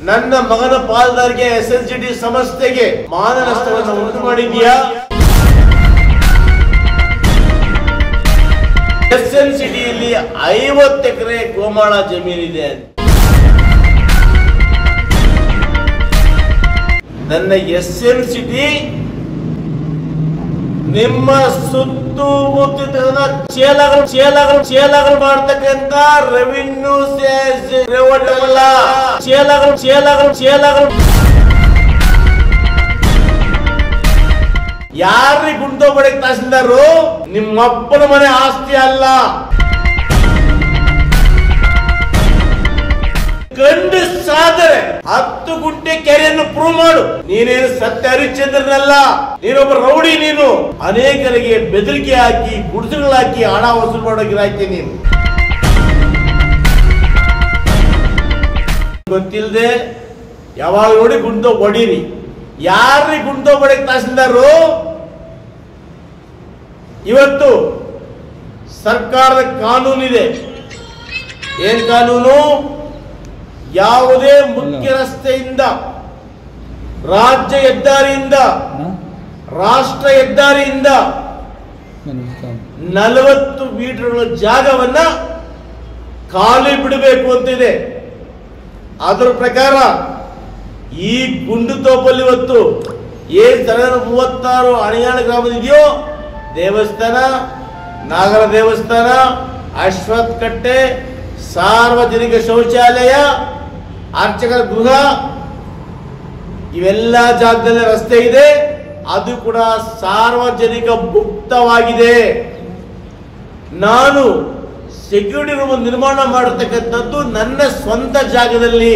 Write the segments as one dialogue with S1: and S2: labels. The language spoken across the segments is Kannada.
S1: ನನ್ನ ಮಗನ ಪಾಲ್ದಾರಿಗೆ ಎಸ್ ಎನ್ ಸಿ ಟಿ ಸಂಸ್ಥೆಗೆ ಮಾನ ನಷ್ಟವನ್ನು ಉಂಟು ಮಾಡಿದ್ಯಾ ಎಸ್ ಎನ್ ಸಿಟಿಯಲ್ಲಿ ಐವತ್ತು ಎಕರೆ ಗೋಮಾಳ ಜಮೀನಿದೆ ನನ್ನ ಎಸ್ ಎನ್ ಸಿಟಿ ನಿಮ್ಮ ಸುತ್ತಮುತ್ತಲಿನ ಚೇಲಗಳು ಚೇಲಗಳು ಚೇಲಗಳು ಮಾಡ್ತಕ್ಕಂತ ರೆವಿನ್ಯೂ ರೇವಟವಲ್ಲ ಚೇಲಗಳು ಚೇಲಗಳು ಚೇಲಗಳು ಯಾರಿಗೆ ಗುಂಡೋಬಡಿಗೆ ತಹಸೀಲ್ದಾರು ನಿಮ್ಮಪ್ಪನ ಮನೆ ಆಸ್ತಿ ಅಲ್ಲ ಗಂಡು ಸಾದರೆ ಹತ್ತು ಗುಂಟೆ ಕೆರೆಯನ್ನು ಪ್ರೂವ್ ಮಾಡು ನೀನೇನು ಸತ್ಯ ಹರಿಶ್ಚಂದ್ರನಲ್ಲ ನೀನೊಬ್ಬ ರೌಡಿ ನೀನು ಅನೇಕರಿಗೆ ಬೆದರಿಕೆ ಹಾಕಿ ಗುಡಿಸಲು ಹಾಕಿ ಹಣ ವಸೂಲು ಮಾಡೋ ಗಿರಾಕಿ ನೀನು ಗೊತ್ತಿಲ್ಲದೆ ಯಾವಾಗ ನೋಡಿ ಗುಂಡೋ ಹೊಡೀರಿ ಯಾರಿಗೆ ಗುಂಡೋ ಬಡಕ್ ತಹಸೀಲ್ದಾರು ಇವತ್ತು ಸರ್ಕಾರದ ಕಾನೂನಿದೆ ಏನ್ ಕಾನೂನು ಯಾವುದೇ ಮುಖ್ಯ ರಸ್ತೆಯಿಂದ ರಾಜ್ಯ ಹೆದ್ದಾರಿಯಿಂದ ರಾಷ್ಟ್ರ ಹೆದ್ದಾರಿಯಿಂದ ನಲವತ್ತು ಮೀಟರ್ಗಳ ಜಾಗವನ್ನ ಖಾಲಿ ಬಿಡಬೇಕು ಅಂತಿದೆ ಅದರ ಪ್ರಕಾರ ಈ ಗುಂಡು ತೋಪಲ್ಲಿ ಇವತ್ತು ಏನ್ ಸಾವಿರದ ಮೂವತ್ತಾರು ಅಣಿಯಾಳ ಗ್ರಾಮದ ಇದೆಯೋ ದೇವಸ್ಥಾನ ನಾಗರ ದೇವಸ್ಥಾನ ಅಶ್ವತ್ ಕಟ್ಟೆ ಸಾರ್ವಜನಿಕ ಶೌಚಾಲಯ ಅರ್ಚಕರ ಗೃಹ ಇವೆಲ್ಲ ಜಾಗದಲ್ಲಿ ರಸ್ತೆ ಇದೆ ಅದು ಕೂಡ ಸಾರ್ವಜನಿಕ ಮುಕ್ತವಾಗಿದೆ ನಾನು ಸೆಕ್ಯೂರಿಟಿ ರೂಮ್ ನಿರ್ಮಾಣ ಮಾಡತಕ್ಕಂಥದ್ದು ನನ್ನ ಸ್ವಂತ ಜಾಗದಲ್ಲಿ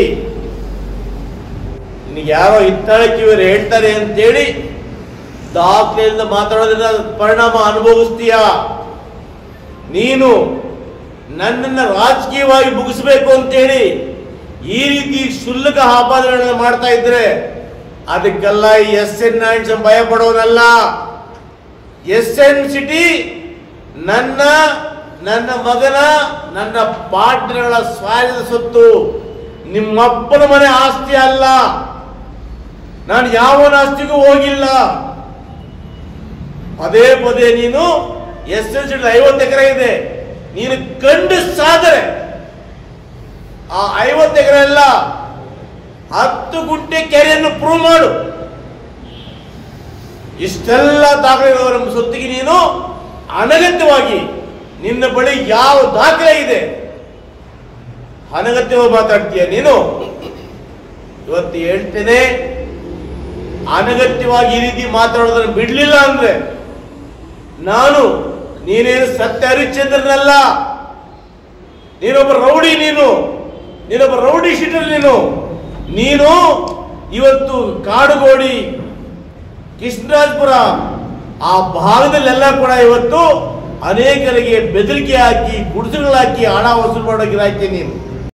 S1: ನಿನಗೆ ಯಾರೋ ಹಿತ್ತಾಳಕ್ಕಿವರು ಹೇಳ್ತಾರೆ ಅಂತೇಳಿ ದಾಖಲೆಯಿಂದ ಮಾತಾಡೋದ್ರಿಂದ ಪರಿಣಾಮ ಅನುಭವಿಸ್ತೀಯ ನೀನು ನನ್ನನ್ನು ರಾಜಕೀಯವಾಗಿ ಮುಗಿಸ್ಬೇಕು ಅಂತೇಳಿ ಈ ರೀತಿ ಕ್ಷುಲ್ಲಕ ಆಪಾದನೆಗಳನ್ನು ಮಾಡ್ತಾ ಇದ್ರೆ ಅದಕ್ಕೆಲ್ಲ ಎಸ್ ಎನ್ ನಾಯ್ಡ್ಸ್ ಭಯ ಪಡೋನಲ್ಲ ಎಸ್ ಎನ್ ಸಿಟಿ ನನ್ನ ನನ್ನ ಮಗನ ನನ್ನ ಪಾರ್ಟ್ನರ್ಗಳ ಸ್ವಾಯದ ಸೊತ್ತು ನಿಮ್ಮಪ್ಪನ ಮನೆ ಆಸ್ತಿ ಅಲ್ಲ ನಾನು ಯಾವನ ಆಸ್ತಿಗೂ ಹೋಗಿಲ್ಲ ಪದೇ ಪದೇ ನೀನು ಎಸ್ ಎನ್ ಸಿಟಿ ಐವತ್ತು ಎಕರೆ ಇದೆ ನೀನು ಕಂಡು ಸಾದರೆ ಆ ಐವತ್ತು ಎಕರೆ ಅಲ್ಲ ಹತ್ತು ಗುಂಟೆ ಕೆರೆಯನ್ನು ಪ್ರೂವ್ ಮಾಡು ಇಷ್ಟೆಲ್ಲ ದಾಖಲೆ ಇರೋರ ಸೊತ್ತಿಗೆ ನೀನು ಅನಗತ್ಯವಾಗಿ ನಿನ್ನ ಬಳಿ ಯಾವ ದಾಖಲೆ ಇದೆ ಅನಗತ್ಯವಾಗಿ ಮಾತಾಡ್ತೀಯ ನೀನು ಇವತ್ತು ಹೇಳ್ತೇನೆ ಅನಗತ್ಯವಾಗಿ ಈ ರೀತಿ ಮಾತಾಡೋದನ್ನು ಬಿಡ್ಲಿಲ್ಲ ಅಂದ್ರೆ ನಾನು ನೀನೇನು ಸತ್ಯ ಹರಿಶ್ಚಂದ್ರನಲ್ಲ ನೀನೊಬ್ಬ ರೌಡಿ ನೀನು ನೀನೊಬ್ಬ ರೌಡಿ ಶೀಟರ್ ನೀನು ನೀನು ಇವತ್ತು ಕಾಡುಗೋಡಿ ಕೃಷ್ಣರಾಜಪುರ ಆ ಭಾಗದಲ್ಲೆಲ್ಲ ಕೂಡ ಇವತ್ತು ಅನೇಕರಿಗೆ ಬೆದರಿಕೆ ಹಾಕಿ ಗುಡಿಸಲು ಹಾಕಿ ಹಣ ವಸೂಲು ಮಾಡೋ ಗಿರಾಕಿ ನೀನು